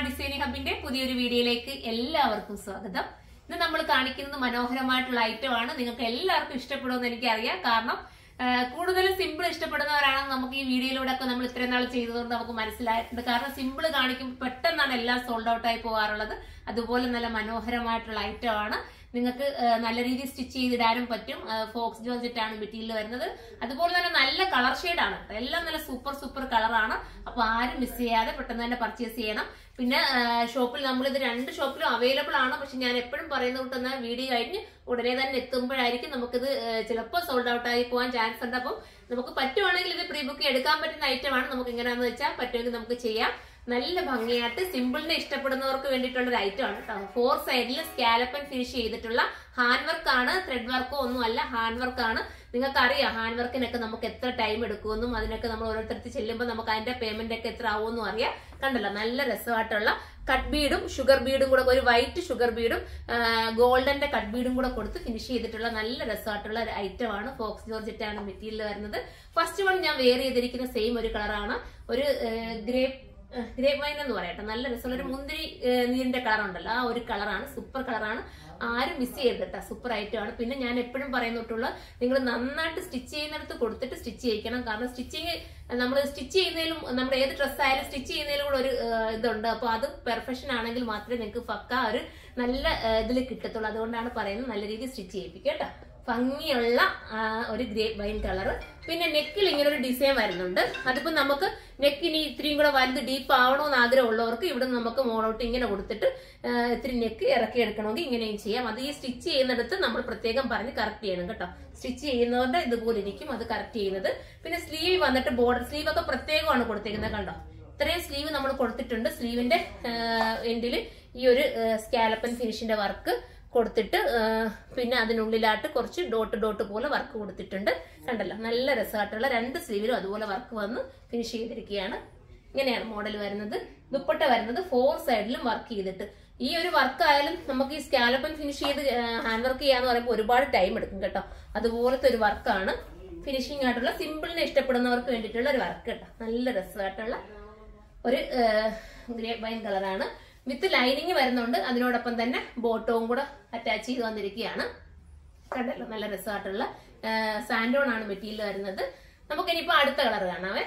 Designing ഹബിന്റെ പുതിയൊരു വീഡിയോയിലേക്ക് എല്ലാവർക്കും സ്വാഗതം ഇന്ന് നമ്മൾ കാണിക്കുന്നത് മനോഹരമായിട്ടുള്ള ഐറ്റമാണ് നിങ്ങൾക്ക് എല്ലാവർക്കും ഇഷ്ടപ്പെടുമെന്ന് എനിക്കറിയാം കാരണം ആ, കൂടുതലും സിമ്പിൾ ഇഷ്ടപ്പെടുന്നവരാണ് നമുക്ക് ഈ വീഡിയോയിലൂടെ ഒക്കെ നമ്മൾ ഇത്രയും നാൾ ചെയ്തതുകൊണ്ട് നമുക്ക് മനസ്സിലായിട്ടുണ്ട് കാരണം സിമ്പിൾ കാണിക്കുമ്പോൾ പെട്ടെന്നാണ് എല്ലാം സോൾഡ് ഔട്ട് ആയി പോകാറുള്ളത് അതുപോലെ നല്ല മനോഹരമായിട്ടുള്ള ഐറ്റമാണ് നിങ്ങൾക്ക് ആ, നല്ല രീതിയിൽ സ്റ്റിച്ച് ചെയ്തിടാനും പറ്റും ആ, ഫോക്സ് ജോർജറ്റ് ആണ് മെറ്റീരിയൽ വരുന്നത് അതുപോലെ തന്നെ നല്ല കളർ ഷെയ്ഡാണ് എല്ലാം നല്ല സൂപ്പർ സൂപ്പർ കളറാണ് അപ്പൊ ആരും മിസ് ചെയ്യാതെ പെട്ടെന്ന് തന്നെ പർച്ചേസ് ചെയ്യണം പിന്നെ ആ, ഷോപ്പിൽ നമ്മളിത് രണ്ട് ഷോപ്പിലും അവൈലബിൾ ആണ് പക്ഷെ ഞാൻ എപ്പോഴും പറയുന്ന കൂട്ടുന്ന വീഡിയോ കഴിഞ്ഞ് ഉടനെ തന്നെ എത്തുമ്പോഴായിരിക്കും നമുക്കിത് ചിലപ്പോൾ സോൾഡ് ഔട്ട് ആയി പോകാൻ ചാൻസ് ഉണ്ട് അപ്പം നമുക്ക് പറ്റുവാണെങ്കിൽ ഇത് പ്രീ ബുക്ക് എടുക്കാൻ പറ്റുന്ന ഐറ്റമാണ് നമുക്ക് എങ്ങനെയാണെന്ന് വെച്ചാൽ പറ്റുമെങ്കിൽ നമുക്ക് ചെയ്യാം നല്ല ഭംഗിയായിട്ട് സിമ്പിളിനെ ഇഷ്ടപ്പെടുന്നവർക്ക് വേണ്ടിയിട്ടുള്ള ഒരു ഐറ്റം ആണ് കേട്ടോ ഫോർ സൈഡിൽ സ്കാലപ്പൻ ഫിനിഷ് ചെയ്തിട്ടുള്ള ഹാൻഡ് വർക്ക് ആണ് ത്രെഡ് വർക്കോ ഒന്നും അല്ല ഹാൻഡ് വർക്ക് ആണ് നിങ്ങൾക്ക് അറിയാം ഹാൻഡ് വർക്കിനൊക്കെ നമുക്ക് എത്ര ടൈം എടുക്കുമെന്നും അതിനൊക്കെ നമ്മൾ ഓരോരുത്തർക്ക് ചെല്ലുമ്പോൾ നമുക്ക് അതിന്റെ പേയ്മെന്റ് ഒക്കെ എത്ര ആവുമെന്നും അറിയാം കണ്ടല്ലോ നല്ല രസമായിട്ടുള്ള കട്ട് ബീഡും ഷുഗർ ബീഡും കൂടെ ഒരു വൈറ്റ് ഷുഗർ ബീഡും ഗോൾഡന്റെ കട്ട് ബീഡും കൂടെ കൊടുത്ത് ഫിനിഷ് ചെയ്തിട്ടുള്ള നല്ല രസമായിട്ടുള്ള ഒരു ഐറ്റം ആണ് ഫോക്സ് ജോർജറ്റ് ആണ് മെറ്റീരിയൽ വരുന്നത് ഫസ്റ്റ് വൺ ഞാൻ വെയർ ചെയ്തിരിക്കുന്ന സെയിം ഒരു കളറാണ് ഒരു ഗ്രേപ്പ് ഗ്രേപ്പ് വൈൻ എന്ന് പറയട്ടെ നല്ല രസമുള്ള ഒരു മുന്തിരി ഏഹ്, നീരിന്റെ കളർ ഉണ്ടല്ലോ ആ ഒരു കളറാണ് സൂപ്പർ കളറാണ് ആരും മിസ് ചെയ്യരുത് കേട്ടോ സൂപ്പർ ആണ് പിന്നെ ഞാൻ എപ്പോഴും പറയുന്നിട്ടുള്ള നിങ്ങൾ നന്നായിട്ട് സ്റ്റിച്ച് ചെയ്യുന്നിടത്ത് കൊടുത്തിട്ട് സ്റ്റിച്ച് ചെയ്യിക്കണം കാരണം സ്റ്റിച്ചിങ് നമ്മൾ സ്റ്റിച്ച് ചെയ്യുന്നതിലും നമ്മുടെ ഏത് ഡ്രസ്സ് ആയാലും സ്റ്റിച്ച് ചെയ്യുന്നതിലും കൂടെ ഒരു ഏഹ്, ഇതുണ്ട് അപ്പോൾ അത് പെർഫെക്ഷൻ ആണെങ്കിൽ മാത്രമേ നിങ്ങൾക്ക് പക്ക ഒരു നല്ല ഇതിൽ കിട്ടത്തുള്ളൂ അതുകൊണ്ടാണ് പറയുന്നത് നല്ല രീതിയിൽ സ്റ്റിച്ച് ചെയ്യിപ്പിക്കുക കേട്ടോ ഭംഗിയുള്ള ആ, ഒരു ഗ്രേ വൈൻ കളർ പിന്നെ നെക്കിൽ ഇങ്ങനെ ഒരു ഡിസൈൻ വരുന്നുണ്ട് അതിപ്പോ നമുക്ക് നെക്കിന് ഇത്രയും കൂടെ വലുത് ഡീപ്പ് ആവണമെന്ന് ആഗ്രഹമുള്ളവർക്ക് ഇവിടെ നമുക്ക് മോളോട്ട് ഇങ്ങനെ കൊടുത്തിട്ട് ആ, ഇത്തിരി നെക്ക് ഇറക്കി എടുക്കണമെങ്കിൽ ഇങ്ങനെയും ചെയ്യാം അത് ഈ സ്റ്റിച്ച് ചെയ്യുന്നിടത്ത് നമ്മൾ പ്രത്യേകം പറഞ്ഞ് കറക്റ്റ് ചെയ്യണം കേട്ടോ സ്റ്റിച്ച് ചെയ്യുന്നവരുടെ ഇതുപോലെ ഇരിക്കും അത് കറക്റ്റ് ചെയ്യുന്നത് പിന്നെ സ്ലീവ് വന്നിട്ട് ബോർഡർ സ്ലീവ് ഒക്കെ പ്രത്യേകമാണ് കൊടുത്തേക്കുന്നത് കണ്ടോ ഇത്രയും സ്ലീവ് നമ്മൾ കൊടുത്തിട്ടുണ്ട് സ്ലീവിന്റെ എൻഡിൽ ഈ ഒരു സ്കാലപ്പൻ ഫിനിഷിന്റെ വർക്ക് കൊടുത്തിട്ട് ആ, പിന്നെ അതിനുള്ളിലായിട്ട് കുറച്ച് ഡോട്ട് ഡോട്ട് പോലെ വർക്ക് കൊടുത്തിട്ടുണ്ട് കണ്ടല്ലോ നല്ല രസമായിട്ടുള്ള രണ്ട് സ്ലീവിലും അതുപോലെ വർക്ക് വന്ന് ഫിനിഷ് ചെയ്തിരിക്കുകയാണ് ഇങ്ങനെയാണ് മോഡൽ വരുന്നത് ദുപ്പട്ട വരുന്നത് ഫോർ സൈഡിലും വർക്ക് ചെയ്തിട്ട് ഈ ഒരു വർക്ക് ആയാലും നമുക്ക് ഈ സ്കാലപ്പൻ ഫിനിഷ് ചെയ്ത് ഹാൻഡ് വർക്ക് ചെയ്യാന്ന് പറയുമ്പോൾ ഒരുപാട് ടൈം എടുക്കും കേട്ടോ അതുപോലത്തെ ഒരു വർക്കാണ് ഫിനിഷിംഗ് ആയിട്ടുള്ള സിമ്പിളിനെ ഇഷ്ടപ്പെടുന്നവർക്ക് വേണ്ടിയിട്ടുള്ള ഒരു വർക്ക് കേട്ടോ നല്ല രസമായിട്ടുള്ള ഒരു ഗ്രേപ്പ് വൈൻ കളറാണ് വിത്ത് ലൈനിങ് വരുന്നുണ്ട് അതിനോടൊപ്പം തന്നെ ബോട്ടവും കൂടെ അറ്റാച്ച് ചെയ്ത് വന്നിരിക്കുകയാണ് കണ്ടല്ലോ നല്ല രസമായിട്ടുള്ള സാൻഡോൺ ആണ് മെറ്റീരിയൽ വരുന്നത് നമുക്ക് ഇനിയിപ്പോ അടുത്ത കളർ കാണാവേ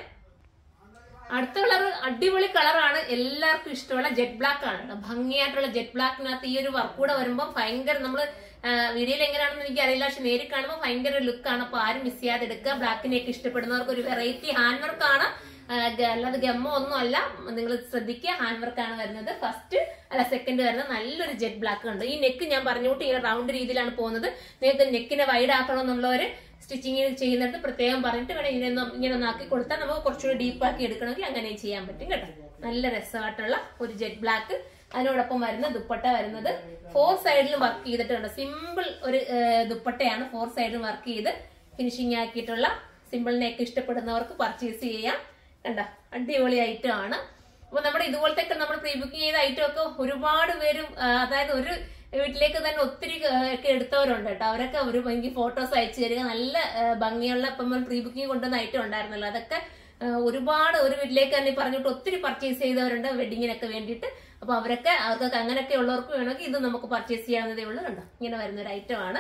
അടുത്ത കളർ അടിപൊളി കളറാണ് എല്ലാവർക്കും ഇഷ്ടമുള്ള ജെറ്റ് ബ്ലാക്ക് ആണ് കേട്ടോ. ഭംഗിയായിട്ടുള്ള ജെറ്റ് ബ്ലാക്കിനകത്ത് ഈ ഒരു വർക്ക് കൂടെ വരുമ്പോൾ ഭയങ്കര നമ്മൾ വീഡിയോയിൽ എങ്ങനെയാണെന്ന് എനിക്ക് അറിയില്ല പക്ഷെ നേരിൽ കാണുമ്പോൾ ഭയങ്കര ലുക്കാണ് അപ്പൊ ആരും മിസ് ചെയ്യാതെ എടുക്കുക ബ്ലാക്കിനെയൊക്കെ ഇഷ്ടപ്പെടുന്നവർക്ക് ഒരു വെറൈറ്റി ഹാൻഡ് വർക്കാണ് അല്ലാതെ ഗമ്മോ ഒന്നും അല്ല നിങ്ങൾ ശ്രദ്ധിക്കുക ഹാൻഡ് വർക്കാണ് വരുന്നത് ഫസ്റ്റ് അല്ല സെക്കൻഡ് വരുന്നത് നല്ലൊരു ജെറ്റ് ബ്ലാക്ക് ഉണ്ട് ഈ നെക്ക് ഞാൻ പറഞ്ഞുകൊണ്ട് ഇങ്ങനെ റൗണ്ട് രീതിയിലാണ് പോകുന്നത് നിങ്ങൾക്ക് നെക്കിനെ വൈഡ് ആക്കണം എന്നുള്ളവര് സ്റ്റിച്ചിങ് ചെയ്യുന്നിടത്ത് പ്രത്യേകം പറഞ്ഞിട്ട് വേണം ഇങ്ങനെ ഒന്ന് ഇങ്ങനെ ഒന്ന് ആക്കി കൊടുത്താൽ നമുക്ക് കുറച്ചുകൂടി ഡീപ്പ് ആക്കി എടുക്കണമെങ്കിൽ അങ്ങനെ ചെയ്യാൻ പറ്റും കേട്ടോ നല്ല രസമായിട്ടുള്ള ഒരു ജെറ്റ് ബ്ലാക്ക് അതിനോടൊപ്പം വരുന്ന ദുപ്പട്ട വരുന്നത് ഫോർ സൈഡിലും വർക്ക് ചെയ്തിട്ടുണ്ട് സിമ്പിൾ ഒരു ഏഹ്, ദുപ്പട്ടയാണ് ഫോർ സൈഡിലും വർക്ക് ചെയ്ത് ഫിനിഷിംഗ് ആക്കിയിട്ടുള്ള സിമ്പിൾ നെക്ക് ഇഷ്ടപ്പെടുന്നവർക്ക് പർച്ചേസ് ചെയ്യാം കണ്ട അടിപൊളി ഐറ്റം ആണ് അപ്പൊ നമ്മുടെ ഇതുപോലത്തെ ഒക്കെ നമ്മൾ പ്രീ ബുക്കിംഗ് ചെയ്ത ഐറ്റം ഒക്കെ ഒരുപാട് പേരും ആ, അതായത് ഒരു വീട്ടിലേക്ക് തന്നെ ഒത്തിരി ആ, ഒക്കെ എടുത്തവരുണ്ട് കേട്ടോ അവരൊക്കെ ഒരു എനിക്ക് ഫോട്ടോസ് അയച്ചു തരിക നല്ല ആ, ഭംഗിയുള്ള ഇപ്പം പ്രീ ബുക്കിംഗ് കൊണ്ടുവന്ന ഐറ്റം ഉണ്ടായിരുന്നല്ലോ അതൊക്കെ ആ, ഒരുപാട് ഒരു വീട്ടിലേക്ക് തന്നെ പറഞ്ഞിട്ട് ഒത്തിരി പർച്ചേസ് ചെയ്തവരുണ്ട് വെഡിങ്ങിനൊക്കെ വേണ്ടിയിട്ട് അപ്പൊ അവരൊക്കെ അവർക്കൊക്കെ അങ്ങനെയൊക്കെ ഉള്ളവർക്ക് വേണമെങ്കിൽ ഇത് നമുക്ക് പർച്ചേസ് ചെയ്യാവുന്നതേ ഉള്ളൂ കണ്ടോ ഇങ്ങനെ വരുന്ന ഒരു ഐറ്റം ആണ്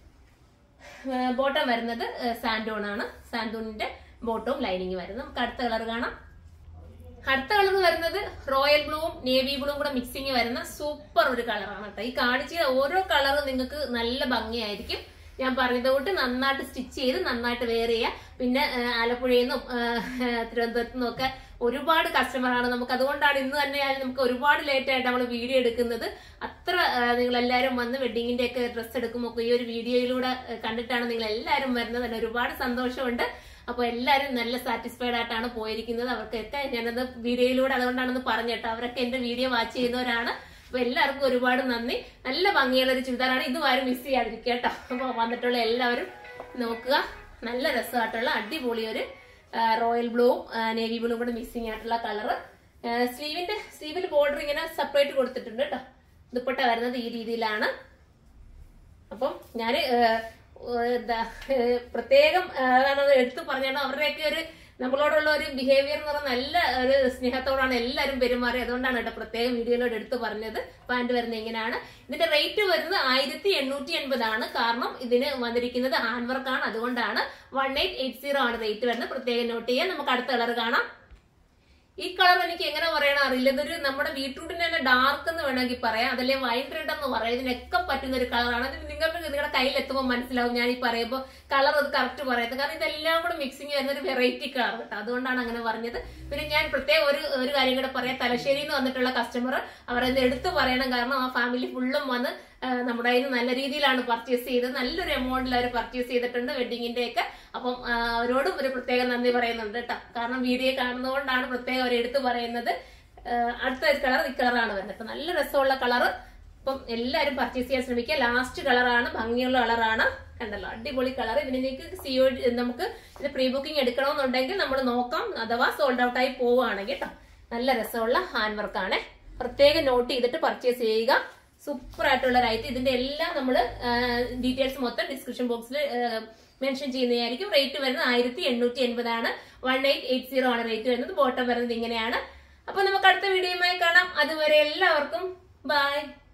ബോട്ടം വരുന്നത് സാൻഡോൺ ആണ് സാൻഡോണിന്റെ ബോട്ടവും ലൈനിങ് വരുന്നത് നമുക്ക് അടുത്ത കളർ കാണാം അടുത്ത കളർ വരുന്നത് റോയൽ ബ്ലൂവും നേവി ബ്ലൂവും കൂടെ മിക്സിങ് വരുന്ന സൂപ്പർ ഒരു കളറാണ് കേട്ടോ ഈ കാണിച്ച ഓരോ കളറും നിങ്ങൾക്ക് നല്ല ഭംഗിയായിരിക്കും ഞാൻ പറഞ്ഞത് കൊണ്ട് നന്നായിട്ട് സ്റ്റിച്ച് ചെയ്ത് നന്നായിട്ട് വെയർ ചെയ്യുക പിന്നെ ആ, ആലപ്പുഴയിൽ നിന്നും ആ, തിരുവനന്തപുരത്തു നിന്നും ഒക്കെ ഒരുപാട് കസ്റ്റമറാണ് നമുക്ക് അതുകൊണ്ടാണ് ഇന്ന് തന്നെ ആയാലും നമുക്ക് ഒരുപാട് ലേറ്റ് ആയിട്ട് നമ്മൾ വീഡിയോ എടുക്കുന്നത് അത്ര നിങ്ങൾ എല്ലാവരും വന്ന് വെഡിങ്ങിന്റെ ഒക്കെ ഡ്രസ്സ് എടുക്കുമ്പോൾ ഒക്കെ ഈ ഒരു വീഡിയോയിലൂടെ ആ, കണ്ടിട്ടാണ് നിങ്ങൾ എല്ലാവരും വരുന്നത് അതിന് ഒരുപാട് സന്തോഷമുണ്ട് അപ്പൊ എല്ലാവരും നല്ല സാറ്റിസ്ഫൈഡ് ആയിട്ടാണ് പോയിരിക്കുന്നത് അവർക്കൊക്കെ ഞാനത് വീഡിയോയിലൂടെ അതുകൊണ്ടാണെന്ന് പറഞ്ഞിട്ടോ അവരൊക്കെ എന്റെ വീഡിയോ വാച്ച് ചെയ്യുന്നവരാണ് അപ്പൊ എല്ലാവർക്കും ഒരുപാട് നന്ദി നല്ല ഭംഗിയുള്ള ഒരു ചുരിദാറാണ് ഇതും ആരും മിസ് ചെയ്യാതിരിക്കുക കേട്ടോ അപ്പൊ വന്നിട്ടുള്ള എല്ലാവരും നോക്കുക നല്ല രസമായിട്ടുള്ള അടിപൊളി ഒരു ആ, റോയൽ ബ്ലൂവും ആ, നേവി ബ്ലൂവും കൂടെ മിക്സിംഗ് ആയിട്ടുള്ള കളറ് സ്ലീവിന്റെ സ്ലീവിൽ ബോർഡർ ഇങ്ങനെ സെപ്പറേറ്റ് കൊടുത്തിട്ടുണ്ട് കേട്ടോ ദുപ്പട്ട വരുന്നത് ഈ രീതിയിലാണ് അപ്പം ഞാന് ഏഹ്, ഏഹ്, എന്താ ഏഹ്, പ്രത്യേകം ഏഹ്, അതാണ് അത് എടുത്തു പറഞ്ഞാണ് അവരുടെയൊക്കെ ഒരു നമ്മളോടുള്ള ഒരു ബിഹേവിയർ എന്ന് പറഞ്ഞാൽ നല്ല ഒരു സ്നേഹത്തോടാണ് എല്ലാവരും പെരുമാറി അതുകൊണ്ടാണ് കേട്ടോ പ്രത്യേകം വീഡിയോയിലോട് എടുത്ത് പറഞ്ഞത് പാന്റ് വരുന്നത് ഇങ്ങനെയാണ് ഇതിന്റെ റേറ്റ് വരുന്നത് ആയിരത്തി എണ്ണൂറ്റി എൺപതാണ് കാരണം ഇതിന് വന്നിരിക്കുന്നത് ഹാൻഡ് വർക്കാണ് അതുകൊണ്ടാണ് വൺ എയ്റ്റ് എയ്റ്റ് സീറോ ആണ് റേറ്റ് വരുന്നത് പ്രത്യേകം നോട്ട് ചെയ്യാം നമുക്ക് അടുത്ത കളർ കാണാം ഈ കളർ എനിക്ക് എങ്ങനെ പറയണം അറിയില്ല ഇതൊരു നമ്മുടെ ബീട്രൂട്ടിന്റെ തന്നെ ഡാർക്ക് എന്ന് വേണമെങ്കിൽ പറയാം അതല്ലേ വൈറ്റ് റെഡ് എന്ന് പറയാം ഇതിനൊക്കെ പറ്റുന്ന ഒരു കളറാണ് ഇത് നിങ്ങൾക്ക് നിങ്ങളുടെ കയ്യിൽ എത്തുമ്പോൾ മനസ്സിലാവും ഞാൻ ഈ പറയുമ്പോൾ കളർ അത് കറക്റ്റ് പറയുന്നത് കാരണം ഇതെല്ലാം കൂടെ മിക്സിങ് വരുന്ന ഒരു വെറൈറ്റി കളർ കേട്ടോ അതുകൊണ്ടാണ് അങ്ങനെ പറഞ്ഞത് പിന്നെ ഞാൻ പ്രത്യേകം ഒരു ഒരു കാര്യം കൂടെ പറയാം തലശ്ശേരിയിൽ നിന്ന് വന്നിട്ടുള്ള കസ്റ്റമർ അവരത് എടുത്തു പറയണം കാരണം ആ ഫാമിലി ഫുള്ളും വന്ന് ആ, നമ്മുടെ കയ്യിൽ നിന്ന് നല്ല രീതിയിലാണ് പർച്ചേസ് ചെയ്തത് നല്ലൊരു എമൗണ്ടിൽ അവർ പർച്ചേസ് ചെയ്തിട്ടുണ്ട് വെഡിങ്ങിന്റെ ഒക്കെ അപ്പം ആ, അവരോടും ഒരു പ്രത്യേക നന്ദി പറയുന്നുണ്ട് കേട്ടോ കാരണം വീഡിയോ കാണുന്നതുകൊണ്ടാണ് പ്രത്യേകം അവർ എടുത്തു പറയുന്നത് ആ, അടുത്ത ഒരു കളർ ഈ കളറാണ് വരുന്നത് അപ്പൊ നല്ല രസമുള്ള കളറ് അപ്പം എല്ലാവരും പർച്ചേസ് ചെയ്യാൻ ശ്രമിക്കുക ലാസ്റ്റ് കളറാണ് ഭംഗിയുള്ള കളറാണ് കണ്ടല്ലോ അടിപൊളി കളർ ഇതിലേക്ക് സിഒ നമുക്ക് ഇത് പ്രീ ബുക്കിംഗ് എടുക്കണമെന്നുണ്ടെങ്കിൽ നമ്മൾ നോക്കാം അഥവാ സോൾഡ് ഔട്ട് ആയി പോവുകയാണെങ്കിൽ കേട്ടോ നല്ല രസമുള്ള ഹാൻഡ് വർക്കാണ് പ്രത്യേകം നോട്ട് ചെയ്തിട്ട് പർച്ചേസ് ചെയ്യുക സൂപ്പർ ആയിട്ടുള്ള ഒരു ഐറ്റം ഇതിന്റെ എല്ലാം നമ്മൾ ഡീറ്റെയിൽസ് മൊത്തം ഡിസ്ക്രിപ്ഷൻ ബോക്സിൽ മെൻഷൻ ചെയ്യുന്നതായിരിക്കും റേറ്റ് വരുന്നത് ആയിരത്തി എണ്ണൂറ്റി എൺപതാണ് വൺ എയ്റ്റ് എയ്റ്റ് സീറോ ആണ് റേറ്റ് വരുന്നത് ബോട്ടം വരുന്നത് ഇങ്ങനെയാണ് അപ്പൊ നമുക്ക് അടുത്ത വീഡിയോയുമായി കാണാം അതുവരെ എല്ലാവർക്കും ബൈ